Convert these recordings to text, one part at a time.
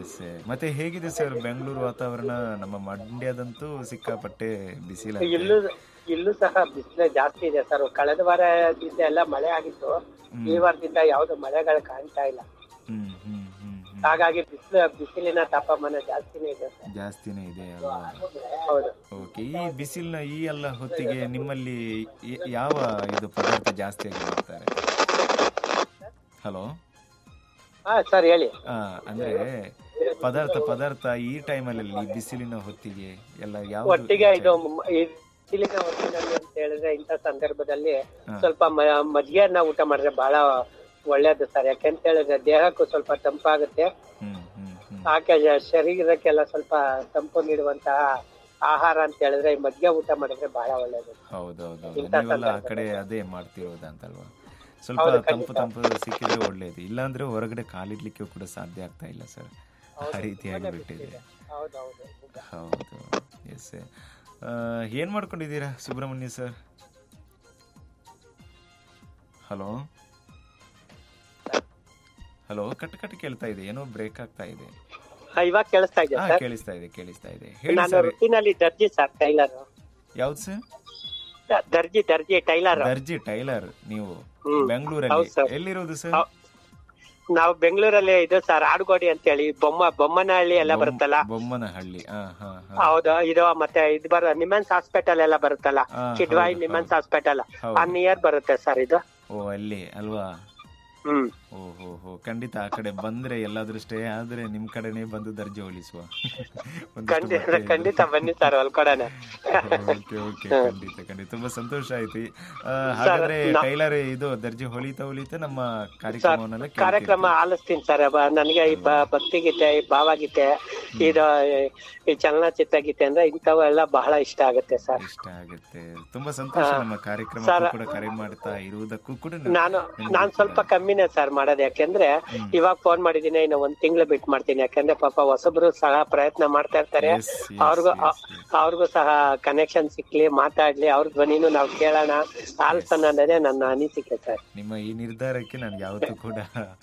S ಮತ್ತೆ ಹೇಗಿದೆ sir Bengaluru ವಾತಾವರಣ ನಮ್ಮ ಮಂಡ್ಯದಂತೂ ಸಿಕ್ಕಾಪಟ್ಟೆ ಬಿಸಿಲ ಇಲ್ಲೂ ಇಲ್ಲೂ ಸಹ ಬಿಸಿಲು ಜಾಸ್ತಿ ಇದೆ ಸರ್ ಕಳೆದ ವಾರದಿಂದ ಎಲ್ಲ ಮಳೆ ಆಗಿತ್ತು ಈ ವಾರದಿಂದ ಯಾವ್ದು ಮಳೆಗಳು ಕಾಣ್ತಾ ಇಲ್ಲ ಹ್ಮ್ ಹ್ಮ್ ಹ್ಮ್ ಹ್ಮ್ ಹಾಗಾಗಿ ಬಿಸಿಲು ಬಿಸಿಲಿನ ತಾಪಮಾನ ಜಾಸ್ತಿನೇ ಇದೆ ಸರ್ ಜಾಸ್ತಿನೇ ಇದೆ ಅಲ್ವಾ ಹೌದು ಓಕೆ ಈ ಬಿಸಿಲಿನ ಈ ಎಲ್ಲ ಹೊತ್ತಿಗೆ ನಿಮ್ಮಲ್ಲಿ ಯ- ಯಾವ ಇದು ಪದಾರ್ಥ ಜಾಸ್ತಿಯಾಗಿ ಮಾಡ್ತಾರೆ ಹಲೋ ಹಾ ಸರ್ ಹೇಳಿ ಆ, ಅಂದ್ರೆ ಪದಾರ್ಥ ಪದಾರ್ಥ ಈ ಟೈಮಲ್ಲಿ ಈ ಬಿಸಿಲಿನ ಹೊತ್ತಿಗೆ ಎಲ್ಲ ಯಾವ ಒಟ್ಟಿಗೆ ಇದು ಮ- ಈ ಬಿಸಿಲಿನ ಹೊತ್ತಿನಲ್ಲಿ ಅಂತ ಹೇಳಿದ್ರೆ ಇಂಥ ಸಂದರ್ಭದಲ್ಲಿ ಸ್ವಲ್ಪ ಮ- ಮಜ್ಜಿಗೆಯನ್ನ ಊಟ ಮಾಡಿದ್ರೆ ಬಹಳ ಒಳ್ಳೇದು ಸರ್ ಯಾಕೆಂತ ಹೇಳಿದ್ರೆ ದೇಹಕ್ಕೂ ಸ್ವಲ್ಪ ತಂಪಾಗುತ್ತೆ ಹ್ಮ್ ಹ್ಮ್ ಹ್ಮ್ ಆಕೆ ಶರೀರಕ್ಕೆಲ್ಲ ಸ್ವಲ್ಪ ತಂಪು ನೀಡುವಂತಹ ಆಹಾರ ಅಂತ ಹೇಳಿದ್ರೆ ಈ ಮಜ್ಜಿಗೆ ಊಟ ಮಾಡಿದ್ರೆ ಬಹಳ ಒಳ್ಳೇದು ಹೌದೌದು ಇಂಥ ನೀವೆಲ್ಲ ಆ ಸಂದರ್ಭದಲ್ಲಿ. ಕಡೆ ಅದೇ ಮಾಡ್ತಿರೋದಂತಲ್ವಾ ಸ್ವಲ್ಪ ಹೌದು, ತಂಪು ಖಂಡಿತ. ತಂಪು ಸಿಕ್ಕಿದ್ರೆ ಒಳ್ಳೇದು ಇಲ್ಲಾಂದ್ರೆ ಹೊರಗಡೆ ಕಾಲಿಡ್ಲಿಕ್ಕೆ ಕೂಡ ಸಾಧ್ಯ ಆಗ್ತಾ ಇಲ್ಲ ಸರ್ ಆ ರೀತಿಯಾಗಿ ಬಿಟ್ಟಿದೆ ಹೌದೌದು ಹೌದು ಎಸ್ ಏನ್ ಮಾಡ್ಕೊಂಡಿದ್ದೀರಾ Subrahmanya sir hello hello cut cut ಕೇಳ್ತಾ ಇದೆ ಏನೋ ಬ್ರೇಕ್ ಆಗ್ತಾ ಇದೆ ಇವಾಗ ಕೇಳಿಸ್ತಾ ಇದೆ ಹಾ ಸರ್ ಕೇಳಿಸ್ತಾ ಇದೆ ಕೇಳಿಸ್ತಾ ಇದೆ ಹೇಳಿ ನಾನು ಸರ್ ವೃತ್ತಿನಲ್ಲಿ ದರ್ಜಿ ಸರ್ ಟೈಲರ್ ಯಾವ್ದು ಸರ್ ದರ್ಜಿ ದರ್ಜಿ ಟೈಲರ್ ದರ್ಜಿ ಟೈಲರ್ ನೀವು ಹ್ಮ್. ಬೆಂಗಳೂರಲ್ಲಿ ಹೌದು ಸರ್. ಎಲ್ಲಿರೋದು ಸರ್ ಹೌ- ನಾವು ಬೆಂಗಳೂರಲ್ಲಿ ಇದು ಸರ್ ಆಡುಗೋಡಿ ಅಂತ ಹೇಳಿ ಬೊಮ್ಮ ಬೊಮ್ಮನಹಳ್ಳಿ ಎಲ್ಲ ಬರುತ್ತಲ್ಲ ಬೊಮ್ಮನಹಳ್ಳಿ ಹಾ ಹಾ ಹಾ ಹೌದು ಇದು ಮತ್ತೆ ಇದು ಬರ ನಿಮನ್ಸ್ ಹಾಸ್ಪಿಟಲ್ ಎಲ್ಲ ಬರುತ್ತಲ್ಲ ಹಾ, ಚಿಡ್ವಾಯಿ ಹೌದು, ನಿಮನ್ಸ್ ಹಾಸ್ಪಿಟಲ್ ಹೌದು. ಆ ನಿಯರ್ ಬರುತ್ತೆ ಸರ್ ಇದು ಓ ಅಲ್ಲಿ ಅಲ್ವಾ ಹ್ಮ್ ಓ ಹೋ ಹೋ ಖಂಡಿತ ಆ ಕಡೆ ಬಂದ್ರೆ ಎಲ್ಲಾದ್ರೂ ಸ್ಟೇ ಆದ್ರೆ ನಿಮ್ ಕಡೆನೆ ಬಂದು ದರ್ಜೆ ಹೊಲಿಸುವ ಒಂದಿಷ್ಟು ಖಂಡಿತ ಬಟ್ಟೆ ಇದೆ. ಖಂಡಿತ ಬನ್ನಿ ಸರ್ ಹೊಲ್ಕೊಡೋಣ ಓಕೆ ಓಕೆ ಖಂಡಿತ ಖಂಡಿತ ತುಂಬಾ ಸಂತೋಷ ಆಯ್ತು ಆ, ಹಾಗಾದ್ರೆ ನಾ- ಟೈಲರ್ ಇದು ದರ್ಜಿ ಹೊಲಿತಾ ಹೊಲಿತಾ ನಮ್ಮ ಕಾರ್ಯಕ್ರಮವನ್ನೆಲ್ಲ ಕೇಳ್ತಿರ್ತೀವಿ. ಕಾರ್ಯಕ್ರಮ ಆಲಿಸ್ತೀನಿ ಸರ್ ನನಗೆ ಈ ಬ- ಭಕ್ತಿಗೀತೆ ಈ ಭಾವಗೀತೆ ಇದು ಈ ಚಲನಚಿತ್ರ ಗೀತೆ ಅಂದ್ರೆ ಇಂಥವೆಲ್ಲ ಬಹಳ ಇಷ್ಟ ಆಗುತ್ತೆ ಸರ್ ಇಷ್ಟ ಆಗುತ್ತೆ ತುಂಬಾ ಸಂತೋಷ ನಮ್ಮ ಕಾರ್ಯಕ್ರಮ ಸರ್, ಕೂಡ ಕರೆ ಮಾಡ್ತಾ ಇರುವುದಕ್ಕೂ ಕೂಡ ನಾನು ನಿಮ್ಗೆ ನಾನ್ ಸ್ವಲ್ಪ ಕಮ್ಮಿನೇ ಸರ್ ಮಾಡೋದು ಯಾಕೆಂದ್ರೆ ಇವಾಗ ಫೋನ್ ಮಾಡಿದೀನಿ ಇನ್ನು ಒಂದ್ ತಿಂಗಳು ಬಿಟ್ಟು ಮಾಡ್ತೀನಿ ಯಾಕಂದ್ರೆ ಪಾಪ ಹೊಸಬ್ರು ಸಹ ಪ್ರಯತ್ನ ಮಾಡ್ತಾ ಇರ್ತಾರೆ Yes, yes, ಅವ್ರಿಗೂ yes, ಅವ್ರಿಗೂ ಸಹ ಕನೆಕ್ಷನ್ ಸಿಕ್ಲಿ ಮಾತಾಡ್ಲಿ ಅವ್ರ ಧ್ವನಿನೂ ನಾವು ಕೇಳೋಣ ಆಲ್ಸನ್ ಅನ್ನೋದೇ ನನ್ನ ಅನಿಸಿಕೆ ಸರ್ ನಿಮ್ಮ ಈ ನಿರ್ಧಾರಕ್ಕೆ ನಾನು ಯಾವತ್ತೂ ಕೂಡ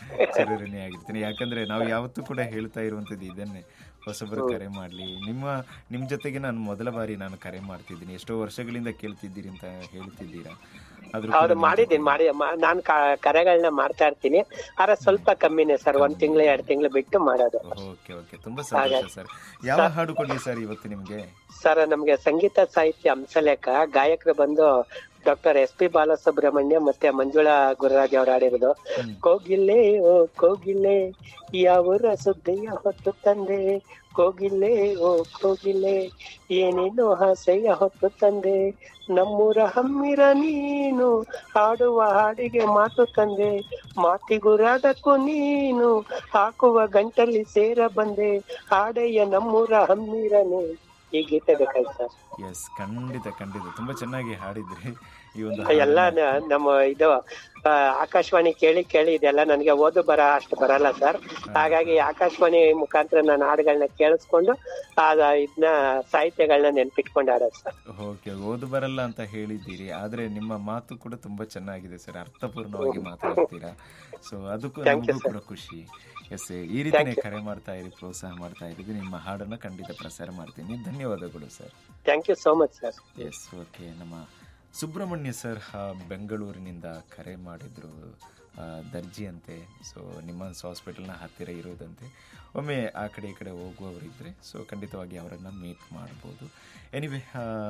ಚಿರಋಣಿ ಆಗಿರ್ತೀನಿ ಯಾಕಂದ್ರೆ ನಾವು ಯಾವತ್ತೂ ಕೂಡ ಹೇಳ್ತಾ ಇರುವಂತದ್ದು ಇದನ್ನೇ ಹೊಸಬರು ಕರೆ ಮಾಡ್ಲಿ ನಿಮ್ಮ ನಿಮ್ ಜೊತೆಗೆ ನಾನು ಮೊದಲ ಬಾರಿ ನಾನು ಕರೆ ಮಾಡ್ತಿದ್ದೀನಿ ಎಷ್ಟೋ ವರ್ಷಗಳಿಂದ ಕೇಳ್ತಿದ್ದೀರಿ ಅಂತ ಹೇಳ್ತಿದ್ದೀರಾ ಆದ್ರೂ ಹೌದು ಕೂಡ ಮಾಡಿದ್ದೀನಿ ಮಾಡಿ ಮಾ- ನಾನ್ ಕ- ಕರೆಗಳನ್ನ ಮಾಡ್ತಾ ಇರ್ತೀನಿ ಆದ್ರೆ ಸ್ವಲ್ಪ ಕಮ್ಮಿನೇ ಸರ್ ಒಂದ್ ತಿಂಗಳು ಎರಡ್ ತಿಂಗಳು ಬಿಟ್ಟು ಮಾಡೋದು ಓಕೆ ಓಕೆ ತುಂಬಾ ಸಂತೋಷ ಸರ್ ಯಾವ ಹಾಡು ಕೊಡ್ಲಿ ಸರ್ ಇವತ್ತು ನಿಮ್ಗೆ ಸರ್ ನಮ್ಗೆ ಸಂಗೀತ ಸಾಹಿತ್ಯ ಹಂಸಲೇಖ ಗಾಯಕರು ಬಂದು ಡಾಕ್ಟರ್ ಎಸ್ ಪಿ ಬಾಲಸುಬ್ರಹ್ಮಣ್ಯ ಮತ್ತೆ ಮಂಜುಳಾ ಗುರುರಾಜ್ ಅವ್ರು ಆಡಿರೋದು ಕೋಗಿಲೆ ಓ ಕೋಗಿಲೆ ಯಾವೂರ ಸುದ್ದಿಯ ಹೊತ್ತು ತಂದೆ ಕೋಗಿಲೆ ಓ ಕೋಗಿಲೆ ಏನೇನೋ ಆಸೆಯ ಹೊತ್ತು ತಂದೆ ನಮ್ಮೂರ ಹಮ್ಮಿರ ನೀನು ಹಾಡುವ ಹಾಡಿಗೆ ಮಾತು ತಂದೆ ಮಾತಿಗುರಾದಕ್ಕೂ ನೀನು ಹಾಕುವ ಗಂಟಲಿ ಸೇರ ಬಂದೆ ಹಾಡೆಯ ನಮ್ಮೂರ ಹಮ್ಮಿರನೆ ಈ ಗೀತೆ ಬೇಕಾಯ್ತು ಸರ್ ಎಸ್ ಖಂಡಿತ ಖಂಡಿತ ತುಂಬಾ ಚೆನ್ನಾಗಿ ಹಾಡಿದ್ರಿ ಈ ಒಂದು ಎಲ್ಲ ಹಾಡನ್ನ. ನ- ನಮ್ಮ ಇದು ಆ, ಆಕಾಶವಾಣಿ ಕೇಳಿ ಕೇಳಿ ಇದೆಲ್ಲ ನನಗೆ ಓದು ಬರ ಅಷ್ಟು ಬರಲ್ಲ ಸರ್ ಹಾಗಾಗಿ ಆಕಾಶವಾಣಿ ಮುಖಾಂತರ ನಾನು ಹಾಡುಗಳನ್ನ ಕೇಳಿಸ್ಕೊಂಡು ಅದ ಇದನ್ನ ಸಾಹಿತ್ಯಗಳನ್ನ ನೆನ್ಪಿಟ್ಕೊಂಡು ಆಡೋದು ಸರ್ ಓಕೆ ಓದು ಬರಲ್ಲ ಅಂತ ಹೇಳಿದ್ದೀರಿ ಆದ್ರೆ ನಿಮ್ಮ ಮಾತು ಕೂಡ ತುಂಬಾ ಚೆನ್ನಾಗಿದೆ ಸರ್ ಅರ್ಥಪೂರ್ಣವಾಗಿ ಮಾತಾಡ್ತೀರಾ ಸೊ ಅದಕ್ಕೂ ನಮಗೂ ಕೂಡ ಖುಷಿ ಎಸ್ ಈ ರೀತಿನೇ ಕರೆ ಮಾಡ್ತಾ ಇರಿ ಪ್ರೋತ್ಸಾಹ ಮಾಡ್ತಾ ಇದ್ದೀವಿ ನಿಮ್ಮ ಹಾಡನ್ನ ಖಂಡಿತ ಪ್ರಸಾರ ಮಾಡ್ತೀನಿ ಧನ್ಯವಾದಗಳು sir thank you so much sir yes okay ನಮ್ಮ ಸುಬ್ರಹ್ಮಣ್ಯ ಸರ್ ಆ, ಬೆಂಗಳೂರಿನಿಂದ ಕರೆ ಮಾಡಿದ್ರು ಆ, ದರ್ಜಿ ಅಂತೆ ಸೊ ನಿಮ್ಮನ್ಸ್ ಹಾಸ್ಪಿಟಲ್ನ ಹತ್ತಿರ ಇರೋದಂತೆ ಒಮ್ಮೆ ಆ ಕಡೆ ಈ ಕಡೆ ಹೋಗುವವರಿದ್ದರೆ ಸೊ ಖಂಡಿತವಾಗಿ ಅವರನ್ನು ಮೀಟ್ ಮಾಡ್ಬೋದು ಎನಿವೆ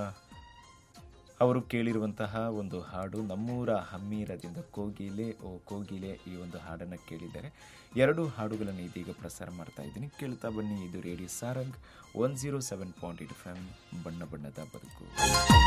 ಅವರು ಕೇಳಿರುವಂತಹ ಒಂದು ಹಾಡು ನಮ್ಮೂರ ಹಮ್ಮೀರದಿಂದ ಕೋಗಿಲೆ ಓ ಕೋಗಿಲೆ ಈ ಒಂದು ಹಾಡನ್ನು ಕೇಳಿದ್ದಾರೆ ಎರಡು ಹಾಡುಗಳನ್ನು ಇದೀಗ ಪ್ರಸಾರ ಮಾಡ್ತಾ ಇದ್ದೀನಿ ಕೇಳ್ತಾ ಬನ್ನಿ ಇದು radio Sarang one zero seven point eight F M ಬಣ್ಣ ಬಣ್ಣದ ಬದುಕು